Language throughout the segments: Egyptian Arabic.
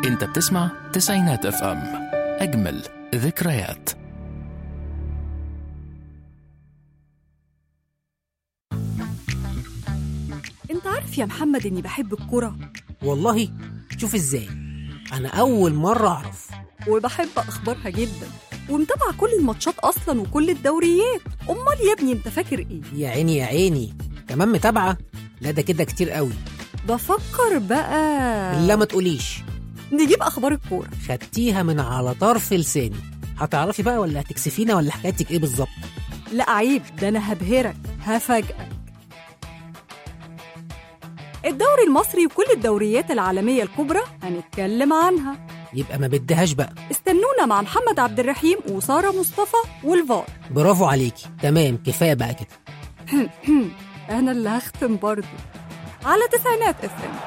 انت بتسمع تسعينات اف ام اجمل ذكريات انت عارف يا محمد اني بحب الكرة والله شوف ازاي انا اول مره اعرف وبحب اخبارها جدا ومتابعة كل الماتشات اصلا وكل الدوريات امال يا ابني انت فاكر ايه يا عيني يا عيني كمان متابعه لا ده كده كتير قوي بفكر بقى لا ما تقوليش نجيب اخبار الكورة خدتيها من على طرف لساني هتعرفي بقى ولا هتكسفينا ولا حكايتك ايه بالظبط لا عيب ده انا هبهرك هفاجئك الدوري المصري وكل الدوريات العالمية الكبرى هنتكلم عنها يبقى ما بدهاش بقى استنونا مع محمد عبد الرحيم وسارة مصطفى والفار برافو عليكي تمام كفايه بقى كده انا اللي هختم برضه على تسعينات اف ام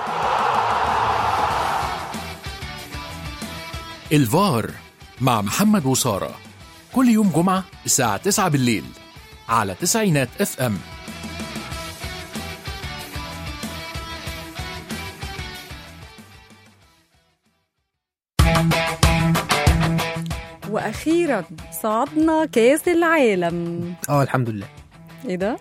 الفار مع محمد وسارة كل يوم جمعة الساعة 9 بالليل على تسعينات اف ام واخيرا صعدنا كاس العالم اه الحمد لله ايه ده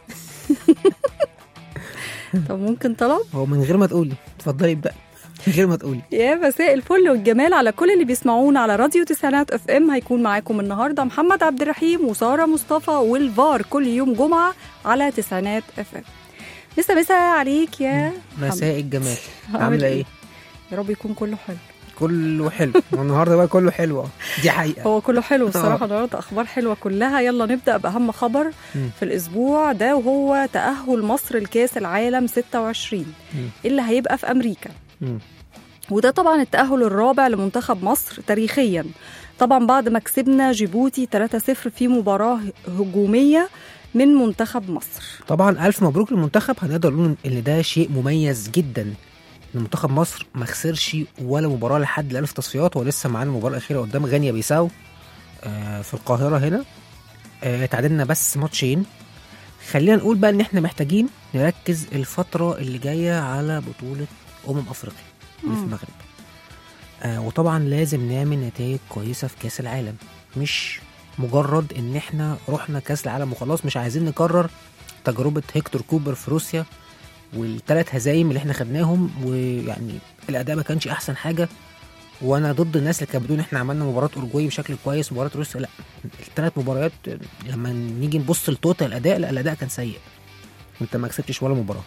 طب ممكن طلب هو من غير ما تقولي اتفضلي ابدأ من غير ما تقولي يا مساء الفل والجمال على كل اللي بيسمعونا على راديو تسعينات اف ام هيكون معاكم النهارده محمد عبد الرحيم وساره مصطفى والفار كل يوم جمعه على تسعينات اف ام لسه مساء عليك يا مساء الجمال عامل عامله إيه؟ ايه يا رب يكون كله حلو كله حلو والنهارده بقى كله حلو اه دي حقيقه هو كله حلو الصراحه آه. النهارده اخبار حلوه كلها يلا نبدا باهم خبر مم. في الاسبوع ده وهو تاهل مصر لكاس العالم 26 مم. اللي هيبقى في امريكا مم. وده طبعا التأهل الرابع لمنتخب مصر تاريخيا طبعا بعد ما كسبنا جيبوتي 3-0 في مباراة هجومية من منتخب مصر طبعا الف مبروك للمنتخب هنقدر نقول ان ده شيء مميز جدا ان منتخب مصر ما خسرش ولا مباراه لحد الان في تصفيات هو لسه معانا المباراه الاخيره قدام غينيا بيساو آه في القاهره هنا آه تعادلنا بس ماتشين خلينا نقول بقى ان احنا محتاجين نركز الفتره اللي جايه على بطوله امم افريقيا اللي في مم. المغرب آه وطبعا لازم نعمل نتائج كويسه في كاس العالم مش مجرد ان احنا رحنا كاس العالم وخلاص مش عايزين نكرر تجربه هيكتور كوبر في روسيا والثلاث هزايم اللي احنا خدناهم ويعني الاداء ما كانش احسن حاجه وانا ضد الناس اللي كانت بتقول احنا عملنا مباراه اورجواي بشكل كويس مباراه روسيا لا الثلاث مباريات لما نيجي نبص لتوتال الاداء لا الاداء كان سيء انت ما كسبتش ولا مباراه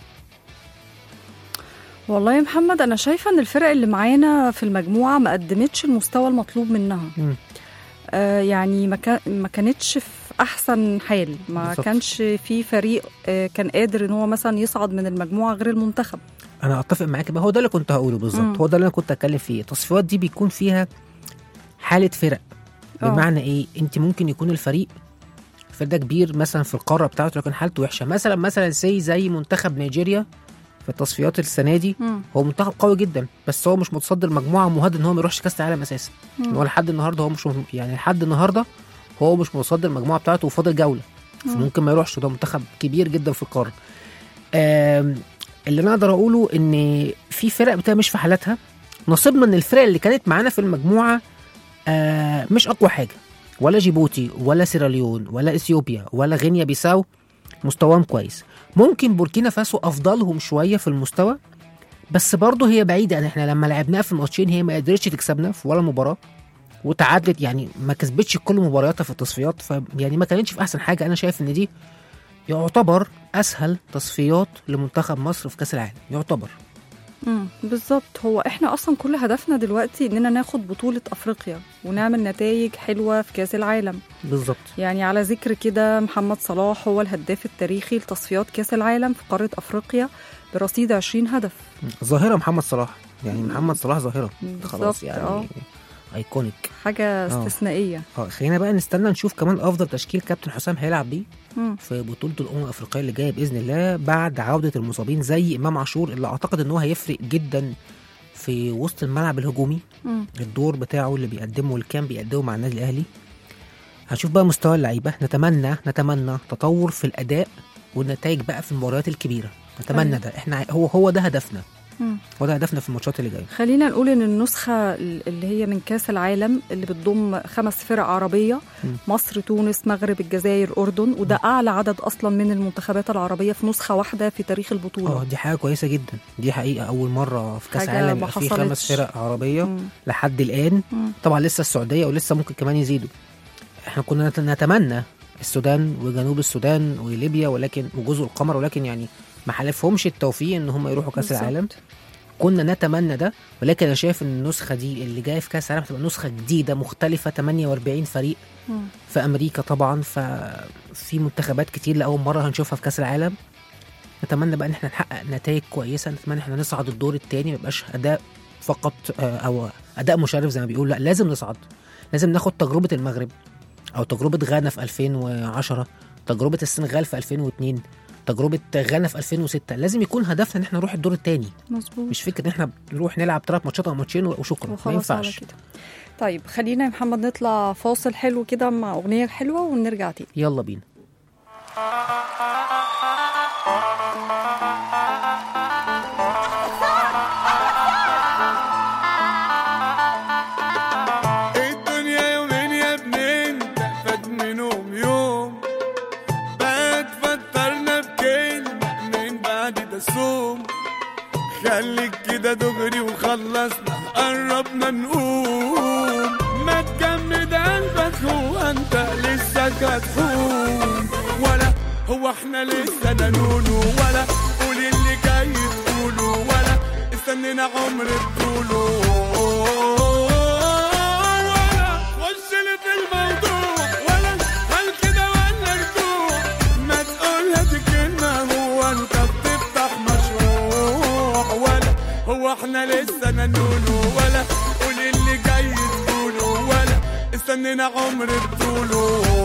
والله يا محمد أنا شايفة إن الفرق اللي معانا في المجموعة ما قدمتش المستوى المطلوب منها مم. آه يعني ما, كان ما كانتش في أحسن حال ما بالظبط. كانش في فريق آه كان قادر إن هو مثلا يصعد من المجموعة غير المنتخب انا اتفق معاك بقى هو ده اللي كنت هقوله مم. بالظبط هو ده اللي انا كنت اتكلم فيه التصفيات دي بيكون فيها حاله فرق آه. بمعنى ايه انت ممكن يكون الفريق الفريق ده كبير مثلا في القاره بتاعته لكن حالته وحشه مثلا مثلا سي زي منتخب نيجيريا في التصفيات السنه دي مم. هو منتخب قوي جدا بس هو مش متصدر مجموعه مهدد ان هو ما يروحش كاس العالم اساسا مم. هو لحد النهارده هو مش يعني لحد النهارده هو مش متصدر المجموعه بتاعته وفاضل جوله مم. فممكن ما يروحش ده منتخب كبير جدا في القاره آم، اللي انا اقدر اقوله ان في فرق بتبقى مش في حالاتها نصيبنا ان الفرق اللي كانت معانا في المجموعه آه، مش اقوى حاجه ولا جيبوتي ولا سيراليون ولا اثيوبيا ولا غينيا بيساو مستواهم كويس ممكن بوركينا فاسو افضلهم شويه في المستوى بس برضه هي بعيده يعني احنا لما لعبناها في الماتشين هي ما قدرتش تكسبنا في ولا مباراه وتعادلت يعني ما كسبتش كل مبارياتها في التصفيات ف يعني ما كانتش في احسن حاجه انا شايف ان دي يعتبر اسهل تصفيات لمنتخب مصر في كاس العالم يعتبر مم. بالظبط هو احنا اصلا كل هدفنا دلوقتي اننا ناخد بطولة افريقيا ونعمل نتائج حلوة في كاس العالم بالظبط يعني على ذكر كده محمد صلاح هو الهداف التاريخي لتصفيات كاس العالم في قارة افريقيا برصيد 20 هدف ظاهره محمد صلاح يعني محمد صلاح ظاهره خلاص بالظبط، يعني آه. ايكونيك حاجة استثنائية اه خلينا بقى نستنى نشوف كمان افضل تشكيل كابتن حسام هيلعب بيه مم. في بطوله الامم الافريقيه اللي جايه باذن الله بعد عوده المصابين زي امام عاشور اللي اعتقد ان هو هيفرق جدا في وسط الملعب الهجومي مم. الدور بتاعه اللي بيقدمه واللي كان بيقدمه مع النادي الاهلي هنشوف بقى مستوى اللعيبه نتمنى نتمنى تطور في الاداء والنتائج بقى في المباريات الكبيره نتمنى أيوة. ده احنا هو هو ده هدفنا مم. هو ده هدفنا في الماتشات اللي جايه خلينا نقول ان النسخه اللي هي من كاس العالم اللي بتضم خمس فرق عربيه مم. مصر تونس مغرب الجزائر اردن وده اعلى عدد اصلا من المنتخبات العربيه في نسخه واحده في تاريخ البطوله اه دي حاجه كويسه جدا دي حقيقه اول مره في كاس حاجة عالم ما يبقى فيه حصلتش. خمس فرق عربيه مم. لحد الان مم. طبعا لسه السعوديه ولسه ممكن كمان يزيدوا احنا كنا نت- نتمنى السودان وجنوب السودان وليبيا ولكن وجزر القمر ولكن يعني ما حالفهمش التوفيق ان هم يروحوا كاس بالظبط. العالم كنا نتمنى ده ولكن انا شايف ان النسخه دي اللي جايه في كاس العالم هتبقى نسخه جديده مختلفه 48 فريق مم. في امريكا طبعا ففي منتخبات كتير لاول مره هنشوفها في كاس العالم نتمنى بقى ان احنا نحقق نتائج كويسه نتمنى ان احنا نصعد الدور الثاني ما يبقاش اداء فقط آه، او اداء مشرف زي ما بيقول لا لازم نصعد لازم ناخد تجربه المغرب او تجربه غانا في 2010 تجربه السنغال في 2002 تجربه غانا في 2006 لازم يكون هدفنا ان احنا نروح الدور الثاني مظبوط مش فكره ان احنا نروح نلعب ثلاث ماتشات او ماتشين وشكرا ما وخلاص على ينفعش كده طيب خلينا يا محمد نطلع فاصل حلو كده مع اغنيه حلوه ونرجع تاني يلا بينا الدنيا يومين يا ابني انت فات منهم يوم بقى تفطرنا بكلمة من بعد ده صوم خليك كده دغري وخلصنا قربنا نقوم ما تجمد قلبك هو انت لسه هتحوم ولا هو احنا لسه نقوله ولا قول اللي جاي تقوله ولا استنينا عمر تقوله ولا خش لي في الموضوع ولا هل كده ولا رجوع ما تقولها دي كلمة هو انت بتفتح مشروع ولا هو احنا لسه نقوله ولا قول اللي جاي تقوله ولا استنينا عمر بطوله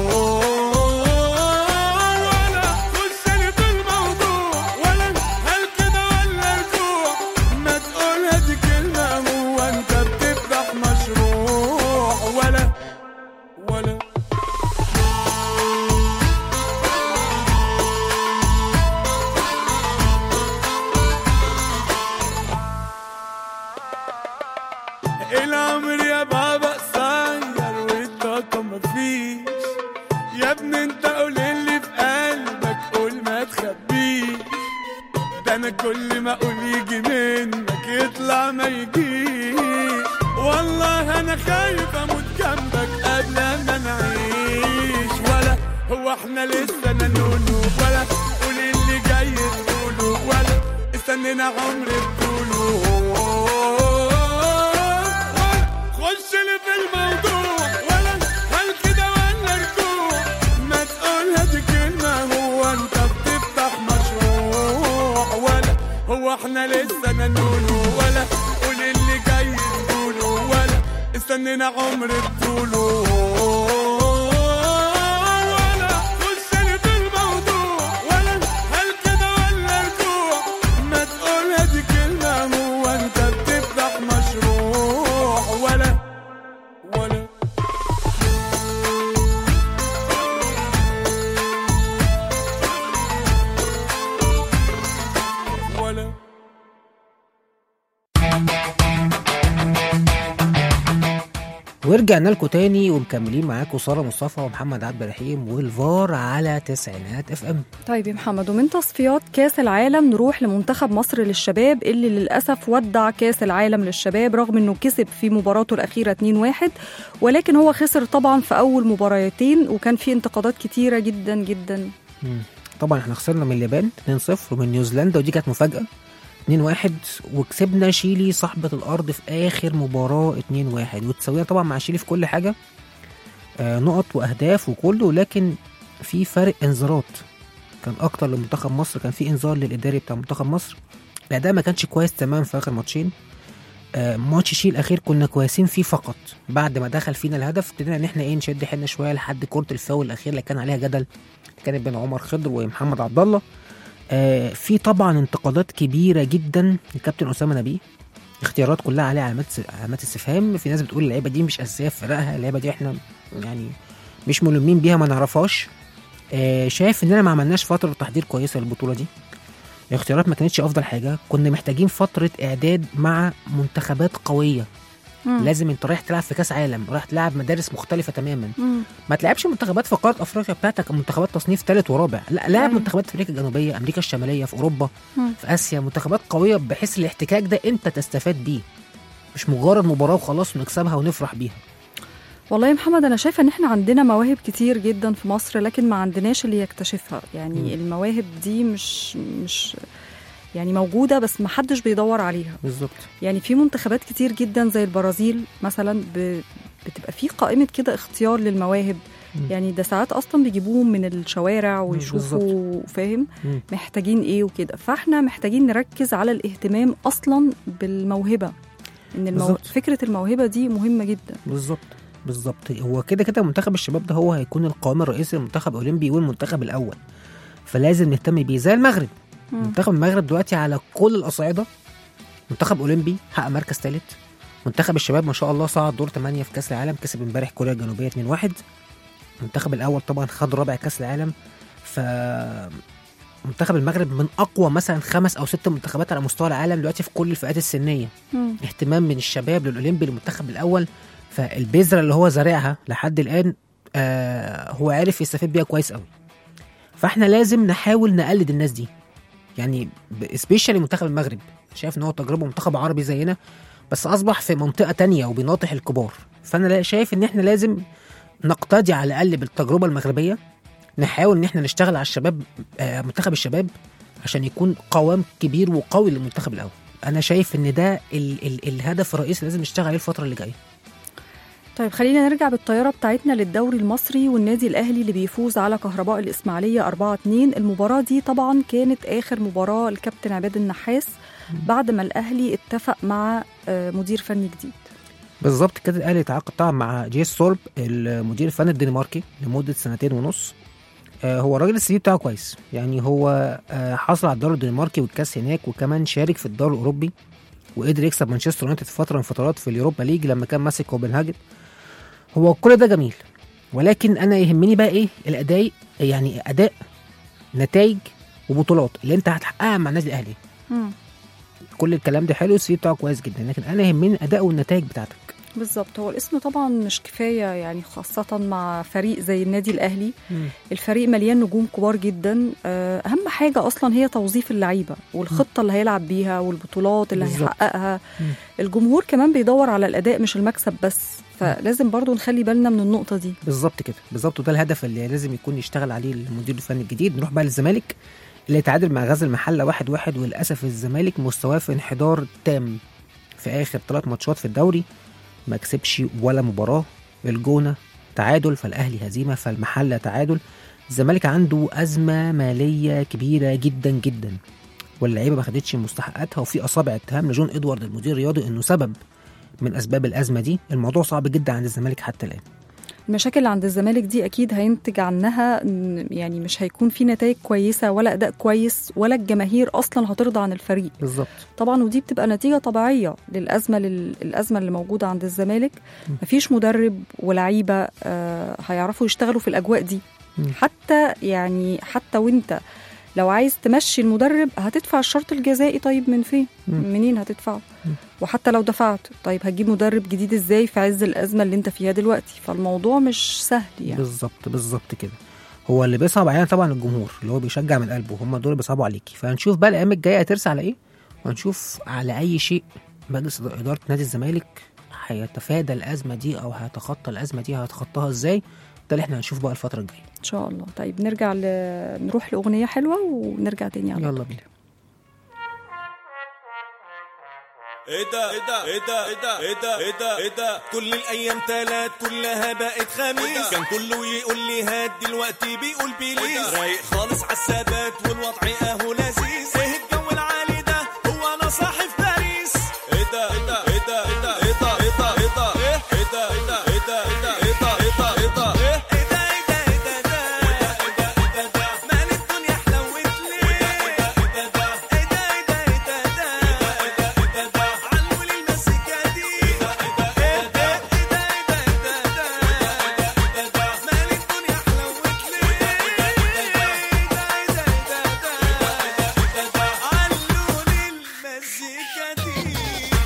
ولا خش لي في الموضوع ولا هل كده ولا رجوع ما تقولها دي كلمة هو انت بتفتح مشروع ولا ولا العمر يا بابا قصير والطاقة مفيش يا ابني انت قول اللي في قلبك قول ما تخبيش ده انا كل ما اقول يجي منك يطلع ما يجيش والله انا خايف اموت جنبك قبل ما نعيش ولا هو احنا لسه نقوله ولا قول اللي جاي تقوله ولا استنينا عمر بطوله ولا خش لي في الموضوع ولا هل كده ولا رجوع ما تقولها دي كلمة هو انت بتفتح مشروع ولا هو احنا لسه نقوله ولا قول اللي جاي تقوله ولا استنينا عمر بطوله ولا خش لي في الموضوع ولا هل كده ولا رجوع ما تقولها دي كلمة هو انت بتفتح مشروع ولا ولا ولا ورجعنا لكم تاني ومكملين معاكم ساره مصطفى ومحمد عبد الرحيم والفار على تسعينات اف ام طيب يا محمد ومن تصفيات كاس العالم نروح لمنتخب مصر للشباب اللي للأسف ودع كاس العالم للشباب رغم انه كسب في مباراته الأخيرة 2-1 ولكن هو خسر طبعا في أول مباراتين وكان في انتقادات كتيرة جدا جدا طبعا احنا خسرنا من اليابان 2-0 ومن نيوزيلندا ودي كانت مفاجاه 2-1 وكسبنا شيلي صاحبة الأرض في آخر مباراة 2-1 وتساوينا طبعا مع شيلي في كل حاجة آه نقط وأهداف وكله لكن في فرق إنذارات كان أكتر لمنتخب مصر كان في إنذار للإداري بتاع منتخب مصر الأداء ما كانش كويس تمام في آخر ماتشين آه ماتش شيل الأخير كنا كويسين فيه فقط بعد ما دخل فينا الهدف ابتدينا إن إحنا إيه نشد حيلنا شوية لحد كرة الفاول الأخير اللي كان عليها جدل كانت بين عمر خضر ومحمد عبد الله آه، في طبعا انتقادات كبيره جدا للكابتن اسامه نبيه اختيارات كلها عليها علامات علامات استفهام في ناس بتقول اللعيبه دي مش اساسيه في فرقها اللعيبه دي احنا يعني مش ملمين بيها ما نعرفهاش آه، شايف اننا ما عملناش فتره تحضير كويسه للبطوله دي الاختيارات ما كانتش افضل حاجه كنا محتاجين فتره اعداد مع منتخبات قويه مم. لازم انت رايح تلعب في كاس عالم رايح تلعب مدارس مختلفه تماما مم. ما تلعبش منتخبات في قاره افريقيا بتاعتك منتخبات تصنيف ثالث ورابع لا لاعب أيوة. منتخبات في امريكا الجنوبيه امريكا الشماليه في اوروبا مم. في اسيا منتخبات قويه بحيث الاحتكاك ده انت تستفاد بيه مش مجرد مباراه وخلاص ونكسبها ونفرح بيها والله يا محمد انا شايفه ان احنا عندنا مواهب كتير جدا في مصر لكن ما عندناش اللي يكتشفها يعني مم. المواهب دي مش مش يعني موجوده بس ما حدش بيدور عليها بالظبط يعني في منتخبات كتير جدا زي البرازيل مثلا ب... بتبقى في قائمه كده اختيار للمواهب مم. يعني ده ساعات اصلا بيجيبوهم من الشوارع ويشوفوا فاهم مم. محتاجين ايه وكده فاحنا محتاجين نركز على الاهتمام اصلا بالموهبه ان المو... بالظبط. فكره الموهبه دي مهمه جدا بالظبط بالظبط هو كده كده منتخب الشباب ده هو هيكون القوام الرئيسي للمنتخب الاولمبي والمنتخب الاول فلازم نهتم بيه زي المغرب مم. منتخب المغرب دلوقتي على كل الاصعده منتخب اولمبي حقق مركز ثالث منتخب الشباب ما شاء الله صعد دور 8 في كاس العالم كسب امبارح كوريا الجنوبيه 2-1 المنتخب الاول طبعا خد رابع كاس العالم ف منتخب المغرب من اقوى مثلا خمس او ست منتخبات على مستوى العالم دلوقتي في كل الفئات السنيه مم. اهتمام من الشباب للاولمبي للمنتخب الاول فالبذره اللي هو زارعها لحد الان آه هو عارف يستفيد بيها كويس قوي فاحنا لازم نحاول نقلد الناس دي يعني سبيشالي منتخب المغرب شايف ان هو تجربه منتخب عربي زينا بس اصبح في منطقه تانية وبيناطح الكبار فانا لا- شايف ان احنا لازم نقتدي على الاقل بالتجربه المغربيه نحاول ان احنا نشتغل على الشباب آه منتخب الشباب عشان يكون قوام كبير وقوي للمنتخب الاول انا شايف ان ده ال ال الهدف الرئيسي لازم نشتغل عليه الفتره اللي جايه طيب خلينا نرجع بالطيارة بتاعتنا للدوري المصري والنادي الأهلي اللي بيفوز على كهرباء الإسماعيلية 4-2 المباراة دي طبعا كانت آخر مباراة الكابتن عباد النحاس بعد ما الأهلي اتفق مع آه، مدير فني جديد بالظبط كده الاهلي تعاقد طبعا مع جيس سولب المدير الفني الدنماركي لمده سنتين ونص آه، هو الراجل السي في بتاعه كويس يعني هو آه، حصل على الدوري الدنماركي والكاس هناك وكمان شارك في الدوري الاوروبي وقدر يكسب مانشستر يونايتد في فتره من فترات في اليوروبا ليج لما كان ماسك كوبنهاجن هو كل ده جميل ولكن انا يهمني بقى ايه الاداء يعني اداء نتائج وبطولات اللي انت هتحققها مع النادي الاهلي كل الكلام ده حلو السي في بتاعه كويس جدا لكن انا يهمني الاداء والنتائج بتاعتك بالظبط هو الاسم طبعا مش كفاية يعني خاصة مع فريق زي النادي الأهلي الفريق مليان نجوم كبار جدا آه، أهم حاجة أصلا هي توظيف اللعيبة والخطة اللي هيلعب بيها والبطولات اللي بالظبط. هيحققها مم. الجمهور كمان بيدور على الأداء مش المكسب بس فلازم برضو نخلي بالنا من النقطة دي بالظبط كده بالظبط وده الهدف اللي لازم يكون يشتغل عليه المدير الفني الجديد نروح بقى للزمالك اللي تعادل مع غزل المحله واحد واحد وللاسف الزمالك مستواه في انحدار تام في اخر ثلاث ماتشات في الدوري ما كسبش ولا مباراه الجونه تعادل فالاهلي هزيمه فالمحله تعادل الزمالك عنده ازمه ماليه كبيره جدا جدا واللعيبه ما خدتش مستحقاتها وفي اصابع اتهام لجون ادوارد المدير الرياضي انه سبب من اسباب الازمه دي الموضوع صعب جدا عند الزمالك حتى الان المشاكل اللي عند الزمالك دي اكيد هينتج عنها إن يعني مش هيكون في نتائج كويسه ولا اداء كويس ولا الجماهير اصلا هترضى عن الفريق بالظبط طبعا ودي بتبقى نتيجه طبيعيه للازمه لل... الازمه اللي موجوده عند الزمالك مفيش مدرب ولعيبه آه هيعرفوا يشتغلوا في الاجواء دي مم. حتى يعني حتى وانت لو عايز تمشي المدرب هتدفع الشرط الجزائي طيب من فين مم. منين هتدفعه مم. وحتى لو دفعت طيب هتجيب مدرب جديد ازاي في عز الازمه اللي انت فيها دلوقتي فالموضوع مش سهل يعني بالظبط بالظبط كده هو اللي بيصعب علينا طبعا الجمهور اللي هو بيشجع من قلبه هم دول اللي بيصعبوا عليكي فهنشوف بقى الايام الجايه هترسى على ايه وهنشوف على اي شيء مجلس اداره نادي الزمالك هيتفادى الازمه دي او هيتخطى الازمه دي هيتخطاها ازاي ده اللي احنا هنشوف بقى الفتره الجايه ان شاء الله طيب نرجع ل... نروح لاغنيه حلوه ونرجع تاني على يلا بينا ايه ده ايه ده ايه ده ايه ده ايه ده ايه ده ايه ده كل الايام تلات كلها بقت خميس كان كله يقول لي هات دلوقتي بيقول بليز رايق خالص عالثبات والوضع اهو لذيذ ايه الجو العالي ده هو انا صاحي في باريس ايه ده ايه ده ايه ده ايه ده ايه ده ايه ده ايه ده ايه ده ايه ده ايه ده ايه ده ايه ده ايه ده ايه ده ايه ده ايه ده ايه ده ده ايه ده ايه ده ايه ده مال الدنيا حلوت ليه ايه ده ايه ده ايه ده ايه ده ايه ده ده ايه ده علوا لي المزيكا دي ايه ده ايه ده ايه ده ايه ده ايه ده ايه ده مال الدنيا حلوت ليه ايه ده ايه ده ايه ده المزيكا دي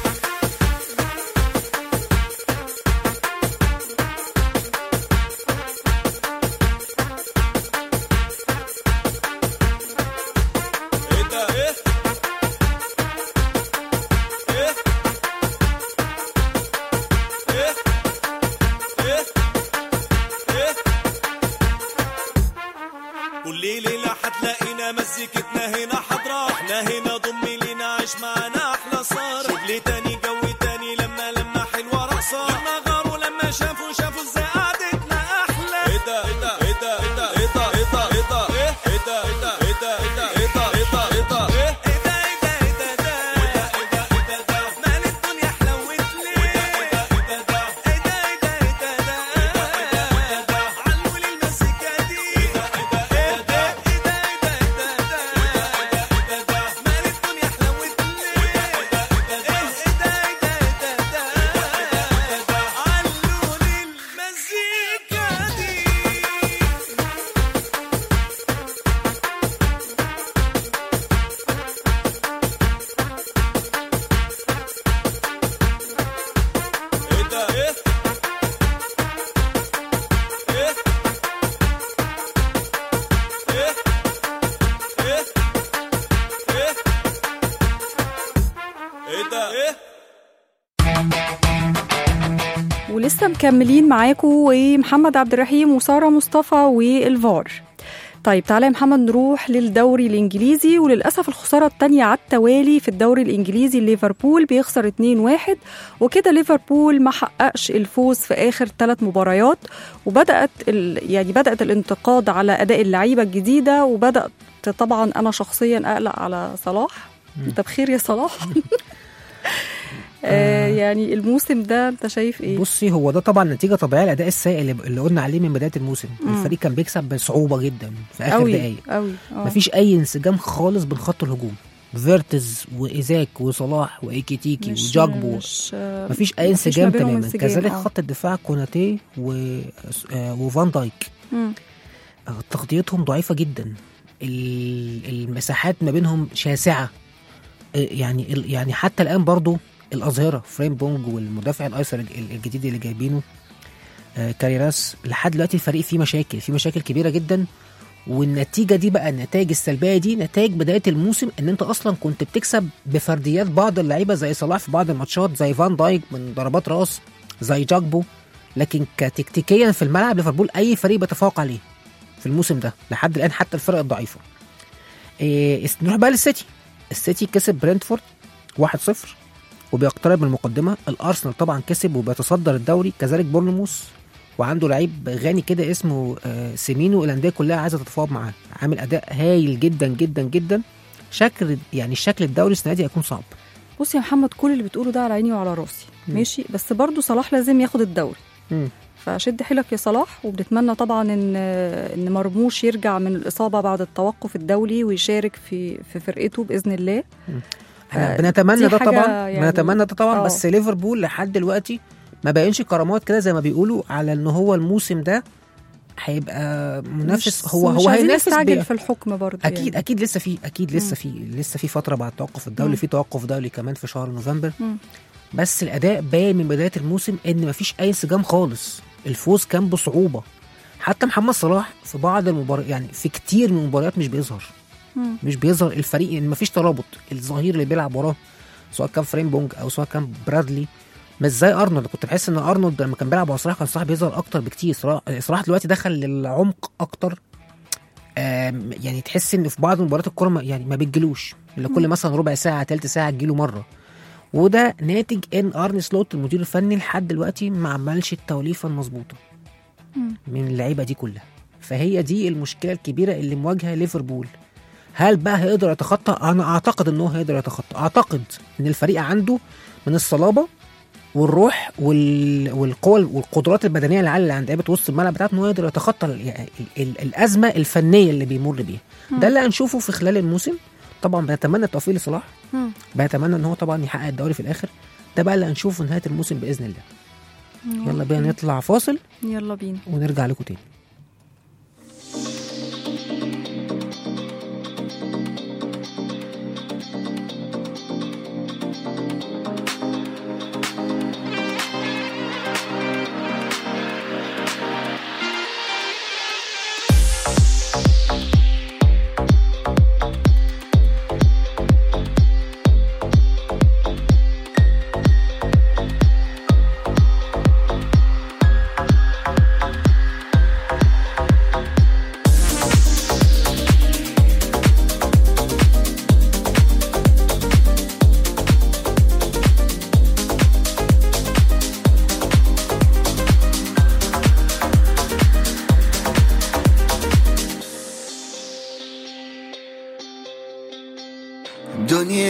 ايه ده ايه ايه ايه ايه ايه كل ليلة هتلاقينا مزيكتنا هنا حضرة احنا هنا ضم لينا عيش معانا احلى صار شغل تاني جو تاني لما لما حلوة رقصة لما غاروا لما شافوا شافوا ازاي قعدتنا احلى ايه ده ايه ده ايه ده ايه ده ايه ده ايه ده ايه ده ايه ايه ده ايه ده ايه ده ايه ده ايه ده ايه ده ايه ده ايه ايه ده ايه ده ايه ده ده ايه ده ايه ده ايه ده ده مال الدنيا حلوت ليه ايه ده ايه ده ده ايه ده ايه ده ايه ده ده ايه ده ايه ده ايه ده علوا لي المزيكا دي ايه ده ايه ده ايه ده ايه ده ايه ده ايه ده ده ايه ده ايه ده ايه ده مال الدنيا حلوت ليه ايه ده ايه ده ايه ده ايه ده ايه ده ايه ده ده علوا لي المزيكا دي ايه ده ايه ايه ايه ايه ايه ايه ده ايه ولسه مكملين معاكم ومحمد عبد الرحيم وساره مصطفى والفار طيب تعالى يا محمد نروح للدوري الانجليزي وللاسف الخساره الثانيه على التوالي في الدوري الانجليزي ليفربول بيخسر 2-1 وكده ليفربول ما حققش الفوز في اخر ثلاث مباريات وبدات ال... يعني بدات الانتقاد على اداء اللعيبه الجديده وبدات طبعا انا شخصيا اقلق على صلاح انت بخير يا صلاح آه يعني الموسم ده انت شايف ايه بصي هو ده طبعا نتيجه طبيعيه الاداء السيء اللي, اللي قلنا عليه من بدايه الموسم مم. الفريق كان بيكسب بصعوبه جدا في اخر قوي دقائق قوي آه. مفيش اي انسجام خالص بين خط الهجوم فيرتز وايزاك وصلاح وايكيتيكي مش وجاكبو مش آه، مفيش اي مفيش انسجام ما بينهم تماما انسجام، كذلك آه. خط الدفاع كوناتي و... آه، وفان دايك مم. آه، تغطيتهم ضعيفه جدا ال- المساحات ما بينهم شاسعه آه، يعني ال- يعني حتى الان برضو الاظهره فريم بونج والمدافع الايسر الج- الجديد اللي جايبينه آه، كاريراس لحد دلوقتي الفريق فيه مشاكل فيه مشاكل كبيره جدا والنتيجه دي بقى النتائج السلبيه دي نتائج بدايه الموسم ان انت اصلا كنت بتكسب بفرديات بعض اللعيبه زي صلاح في بعض الماتشات زي فان دايك من ضربات راس زي جاكبو لكن كتكتيكيا في الملعب ليفربول اي فريق بيتفوق عليه في الموسم ده لحد الان حتى الفرق الضعيفه إيه اس- نروح بقى للسيتي السيتي كسب برنتفورد 1-0 وبيقترب من المقدمه الارسنال طبعا كسب وبيتصدر الدوري كذلك بورنموث وعنده لعيب غني كده اسمه آه، سيمينو الانديه كلها عايزه تتفاوض معاه عامل اداء هايل جدا جدا جدا شكل يعني الشكل الدوري السنه دي هيكون صعب بص يا محمد كل اللي بتقوله ده على عيني وعلى راسي مم. ماشي بس برضو صلاح لازم ياخد الدوري مم. فشد حيلك يا صلاح وبنتمنى طبعا ان ان مرموش يرجع من الاصابه بعد التوقف الدولي ويشارك في في فرقته باذن الله احنا آه، بنتمنى دي ده حاجة طبعا يعني- بنتمنى ده طبعا آه. بس ليفربول لحد دلوقتي ما بينش كرامات كده زي ما بيقولوا على ان هو الموسم ده هيبقى منافس مش- هو مش هو عايزين هينافس نستعجل ب- في الحكم برضو اكيد يعني. اكيد لسه في اكيد لسه في لسه في فتره بعد توقف الدولي مم. في توقف دولي كمان في شهر نوفمبر مم. بس الاداء باين من بدايه الموسم ان مفيش اي انسجام خالص الفوز كان بصعوبه حتى محمد صلاح في بعض المباريات يعني في كتير من المباريات مش بيظهر مم. مش بيظهر الفريق ان مفيش ترابط الظهير اللي بيلعب وراه سواء كان فريم بونج او سواء كان برادلي مش زي ارنولد كنت بحس ان ارنولد لما كان بيلعب مع صلاح كان صلاح بيظهر اكتر بكتير صلاح صلاح دلوقتي دخل للعمق اكتر آم، يعني تحس ان في بعض مباريات الكوره ما- يعني ما بتجيلوش اللي كل مثلا ربع ساعه تلت ساعه تجيله مره وده ناتج ان ارني سلوت المدير الفني لحد دلوقتي ما عملش التوليفه المظبوطه مم. من اللعيبه دي كلها فهي دي المشكله الكبيره اللي مواجهه ليفربول هل بقى هيقدر يتخطى انا اعتقد ان هو هيقدر يتخطى اعتقد ان الفريق عنده من الصلابه والروح وال... والقوة والقدرات البدنيه العاليه اللي عند لعيبه وسط الملعب بتاعته ان هو يقدر يتخطى ال... ال... ال... الازمه الفنيه اللي بيمر بيها ده اللي هنشوفه في خلال الموسم طبعا بنتمنى التوفيق لصلاح مم. بنتمنى ان هو طبعا يحقق الدوري في الاخر ده بقى اللي هنشوفه في نهايه الموسم باذن الله يلا بينا نطلع فاصل يلا بينا ونرجع لكم تاني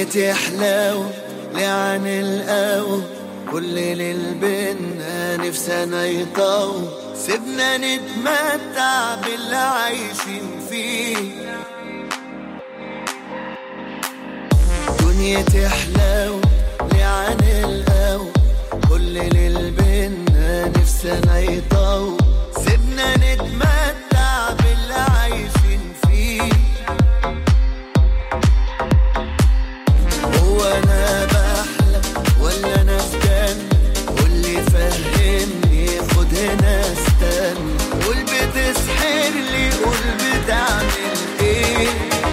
دنيتي حلاوة لعن القهوة كل ليل بينا نفسنا يطول سيبنا نتمتع باللي عايشين فيه دنيتي حلاوة لعن القهوة كل ليل بينا نفسنا يطول سيبنا نتمتع باللي عايشين فيه هو انا بحلم ولا انا في جنة واللي فهمني خد هنا استنى قول بتسحر لي قول بتعمل ايه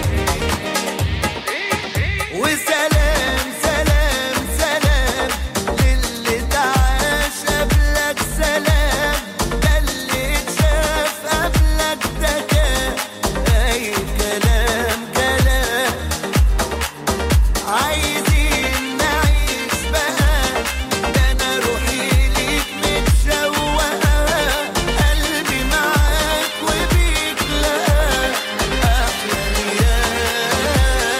وسلام سلام سلام للي تعاش قبلك سلام ده اللي اتشاف قبلك ده كان اي كلام كلام عايزين نعيش بقى ده انا روحي ليك متشوقة قلبي معاك وبيك لا احلى ايام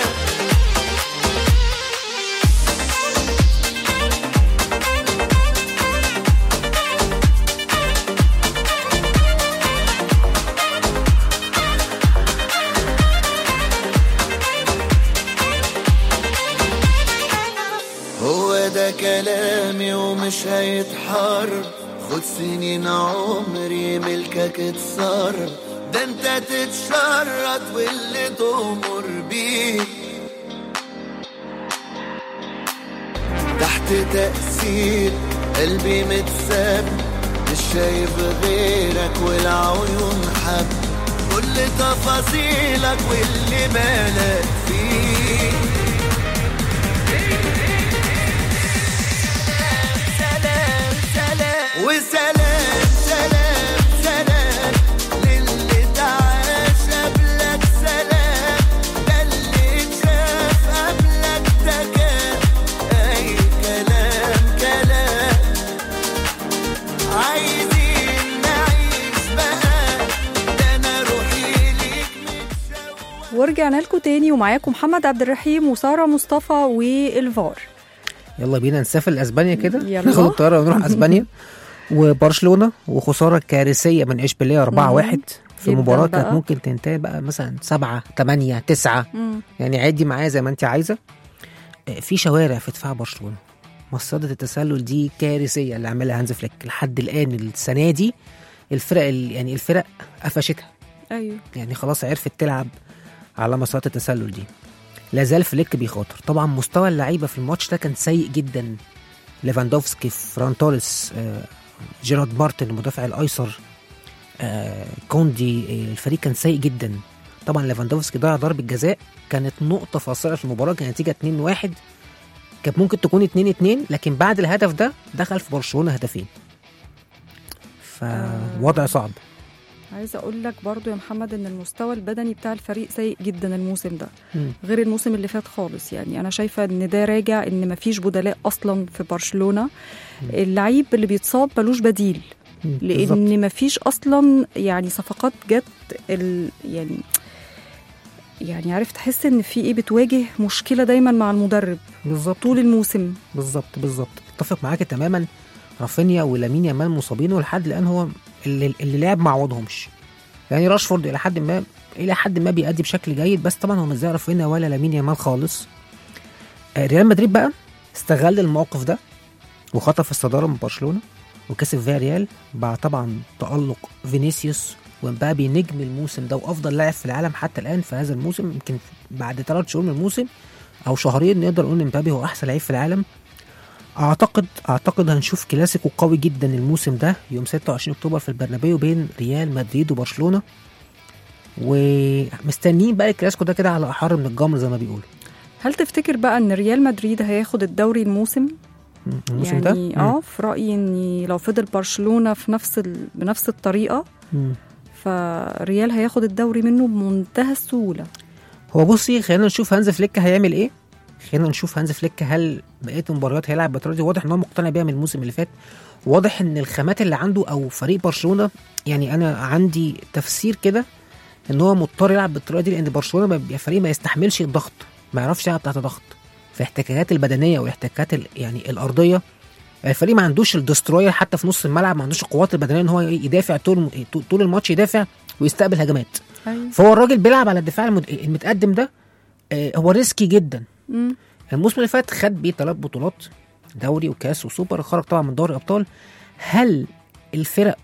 هو ده كلامي ومش هيتحرر خد سنين عمري ملكك اتصرف ده انت تتشرط واللي تؤمر بيه تحت تأثير قلبي متساب مش شايف غيرك والعيون حب كل تفاصيلك واللي بالك فيه سلام سلام وسلام سلام سلام للي تعاش قبلك سلام ده اللي اتشاف قبلك ده كان اي كلام كلام عايزين نعيش بقى ده انا روحي ليك متشوقة ورجعنا لكم تاني ومعاكم محمد عبد الرحيم وساره مصطفى والفار يلا بينا نسافر لاسبانيا كده يلا. ناخد الطياره ونروح اسبانيا وبرشلونه وخساره كارثيه من اشبيليه 4-1 في جداً مباراه بقى. كانت ممكن تنتهي بقى مثلا 7 8 9 مم. يعني عدي معايا زي ما انت عايزه آه، في شوارع في دفاع برشلونه مصيدة التسلل دي كارثيه اللي عملها هانز فليك لحد الان السنه دي الفرق ال- يعني الفرق قفشتها ايوه يعني خلاص عرفت تلعب على مسارات التسلل دي لا زال فليك بيخاطر طبعا مستوى اللعيبه في الماتش ده كان سيء جدا ليفاندوفسكي فران توريس آه، جيرارد مارتن المدافع الايسر آه، كوندي آه، الفريق كان سيء جدا طبعا ليفاندوفسكي ضيع ضربه جزاء كانت نقطه فاصله في المباراه كانت نتيجه 2-1 كانت ممكن تكون 2-2 لكن بعد الهدف ده دخل في برشلونه هدفين فوضع صعب عايزه اقول لك برضو يا محمد ان المستوى البدني بتاع الفريق سيء جدا الموسم ده مم. غير الموسم اللي فات خالص يعني انا شايفه ان ده راجع ان مفيش بدلاء اصلا في برشلونه اللعيب اللي بيتصاب ملوش بديل مم. بالظبط. لان مفيش اصلا يعني صفقات جت ال يعني يعني عارف تحس ان في ايه بتواجه مشكله دايما مع المدرب بالظبط طول الموسم بالظبط بالظبط اتفق معاك تماما رافينيا ولامين يامال مصابين ولحد الان هو اللي, اللي لعب ما عوضهمش يعني راشفورد الى حد ما الى حد ما بيأدي بشكل جيد بس طبعا هو مش زي رافينيا ولا لامين يامال خالص آه، ريال مدريد بقى استغل الموقف ده وخطف الصداره من برشلونه وكسب فيا ريال بعد طبعا تألق فينيسيوس ومبابي نجم الموسم ده وافضل لاعب في العالم حتى الان في هذا الموسم يمكن بعد ثلاث شهور من الموسم او شهرين نقدر نقول ان مبابي هو احسن لعيب في العالم اعتقد اعتقد هنشوف كلاسيكو قوي جدا الموسم ده يوم 26 اكتوبر في البرنابيو بين ريال مدريد وبرشلونه ومستنيين بقى الكلاسيكو ده كده على احر من الجمر زي ما بيقولوا هل تفتكر بقى ان ريال مدريد هياخد الدوري الموسم م- الموسم ده يعني اه في رايي ان لو فضل برشلونه في نفس ال... بنفس الطريقه مم. فريال هياخد الدوري منه بمنتهى السهوله هو بصي خلينا نشوف هانز فليك هيعمل ايه خلينا نشوف هانز فليك هل بقيه المباريات هيلعب بالطريقه دي واضح ان هو مقتنع بيها من الموسم اللي فات واضح ان الخامات اللي عنده او فريق برشلونه يعني انا عندي تفسير كده ان هو مضطر يلعب بالطريقه دي لان برشلونه ما بيبقى فريق ما يستحملش الضغط ما يعرفش يلعب تحت ضغط في الاحتكاكات البدنيه والاحتكاكات ال- يعني الارضيه الفريق ما عندوش الدستروير حتى في نص الملعب ما عندوش القوات البدنيه ان هو يدافع طول طول الماتش يدافع ويستقبل هجمات ايوه فهو الراجل بيلعب على الدفاع المد- المتقدم ده آه، هو ريسكي جدا مم. الموسم اللي فات خد بيه ثلاث بطولات دوري وكاس وسوبر خرج طبعا من دوري ابطال هل الفرق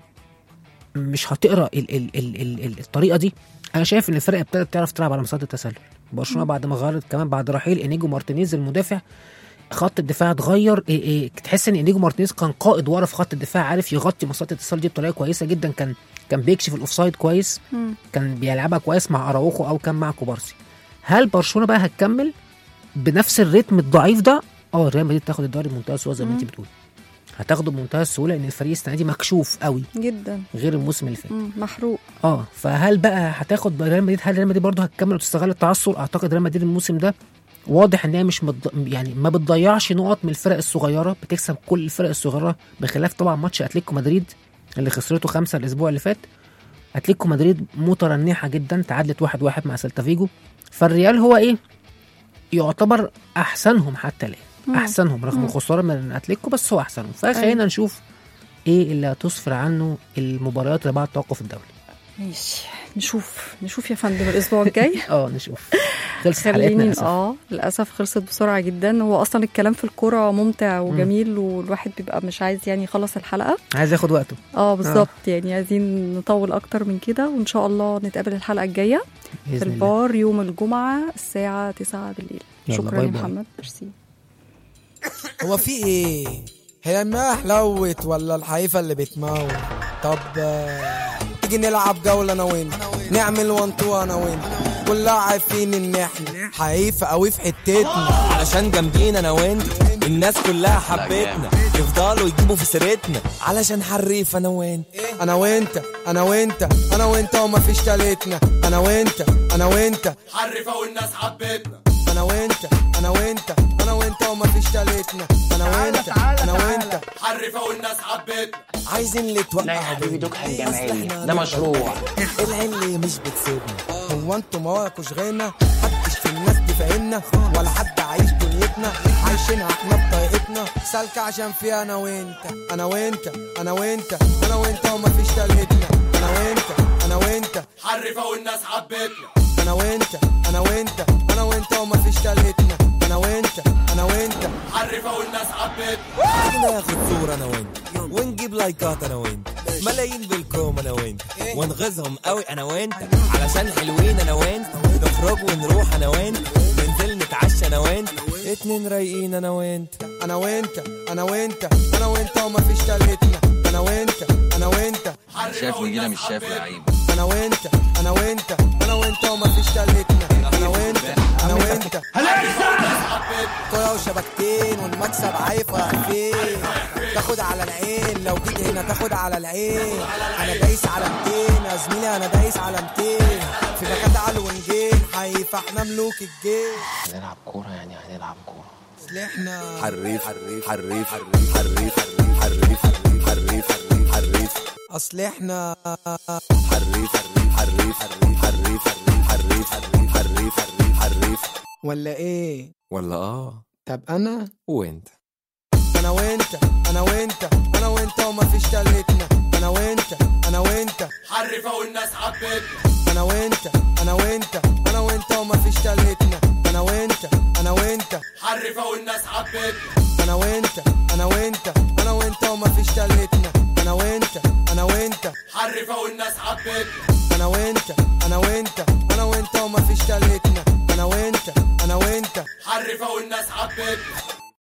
مش هتقرا ال ال ال ال ال الطريقه دي انا شايف ان الفرق ابتدت تعرف تلعب على مسار التسلل برشلونه بعد ما غيرت كمان بعد رحيل انيجو مارتينيز المدافع خط الدفاع اتغير إيه إيه تحس ان انيجو مارتينيز كان قائد ورا في خط الدفاع عارف يغطي مسارات الاتصال دي بطريقه كويسه جدا كان كان بيكشف الاوفسايد كويس مم. كان بيلعبها كويس مع اراوخو او كان مع كوبارسي هل برشلونه بقى هتكمل بنفس الريتم الضعيف ده اه ريال مدريد تاخد الدوري بمنتهى السهوله زي ما انت بتقول هتاخده بمنتهى السهوله ان الفريق السنه دي مكشوف قوي جدا غير الموسم اللي فات مم. محروق اه فهل بقى هتاخد ريال مدريد هل ريال مدريد برضه هتكمل وتستغل التعثر اعتقد ريال مدريد الموسم ده واضح ان هي مش مض... يعني ما بتضيعش نقط من الفرق الصغيره بتكسب كل الفرق الصغيره بخلاف طبعا ماتش اتلتيكو مدريد اللي خسرته خمسه الاسبوع اللي فات اتلتيكو مدريد مترنحه جدا تعادلت واحد واحد مع سيلتا فيجو فالريال هو ايه يعتبر احسنهم حتى الان مم. احسنهم رغم مم. الخساره من اتلتيكو بس هو احسنهم فخلينا أيوة. نشوف ايه اللي هتسفر عنه المباريات اللي بعد توقف الدوري ماشي نشوف نشوف يا فندم الاسبوع الجاي اه نشوف خلصت حلقتنا خليني للاسف اه للاسف خلصت بسرعه جدا هو اصلا الكلام في الكوره ممتع وجميل والواحد بيبقى مش عايز يعني يخلص الحلقه عايز ياخد وقته اه بالظبط يعني عايزين نطول اكتر من كده وان شاء الله نتقابل الحلقه الجايه في باذن الله البار يوم الجمعه الساعه 9 بالليل يلا، شكرا باي يا باي. محمد ميرسي هو في ايه هي المياه حلوت ولا الحيفا اللي بتموت طب آه، تيجي نلعب جولة انا وانت نعمل وان تو انا وانت كلها عارفين ان احنا حيفا قوي في حتتنا علشان جامدين انا وانت الناس كلها حبتنا يفضلوا يجيبوا في سيرتنا علشان حريف انا وانت انا وانت انا وانت انا وانت ومفيش تالتنا انا وانت انا وانت حرفة والناس حبتنا انا وانت انا وانت انا وانت ومفيش تالتنا انا وانت انا وانت حرفة والناس حبتنا عايزين اللي توقع لا يا حبيبي دوكها أصل الجمعية إحنا ده مشروع العين اللي مش بتسيبنا هو انتوا مواكوش غيرنا محدش في الناس دي فاهمنا ولا حد عايش دنيتنا عايشينها احنا بطريقتنا سالكة عشان فيها انا وانت انا وانت انا وانت انا وانت ومفيش تالتنا انا وانت انا وانت حرفة والناس حبتنا انا وانت انا وانت انا وانت ومفيش تالتنا انا وانت انا وانت حرفة والناس حبتنا تيجي ناخد صورة انا وانت ونجيب لايكات انا وانت ملايين بالكوم انا وانت ونغيظهم قوي انا وانت علشان حلوين انا وانت نخرج ونروح انا وانت ننزل نتعشى انا وانت اتنين رايقين انا وانت انا وانت انا وانت انا وانت ومفيش تالتنا انا وانت انا وانت شايف نجيله مش شايف لعيب انا وانت انا وانت انا وانت ومفيش تالتنا انا وانت انا وانت كرة وشبكتين والمكسب عايف رايح فين تاخد على العين لو جيت هنا تاخد على العين انا دايس على 200 يا زميلي انا دايس على 200 في مكان على الونجين حيف احنا ملوك الجيش هنلعب كورة يعني هنلعب كورة اصل احنا حريف حريف حريف حريف حريف حريف حريف حريف حريف حريف اصل احنا حريف حريف حريف حريف حريف حريف حريف حريف حريف حريف ولا ايه ولا اه طب انا وانت انا وانت انا وانت انا وانت ومفيش تالتنا انا وانت انا وانت حرفة والناس حبتنا انا وانت انا وانت انا وانت ومفيش تالتنا انا وانت انا وانت حرفة والناس حبتنا انا وانت انا وانت انا وانت ومفيش تالتنا انا وانت انا وانت حرفة والناس حبتنا انا وانت انا وانت انا وانت ومفيش تالتنا انا وانت انا وانت حرفة والناس حبتنا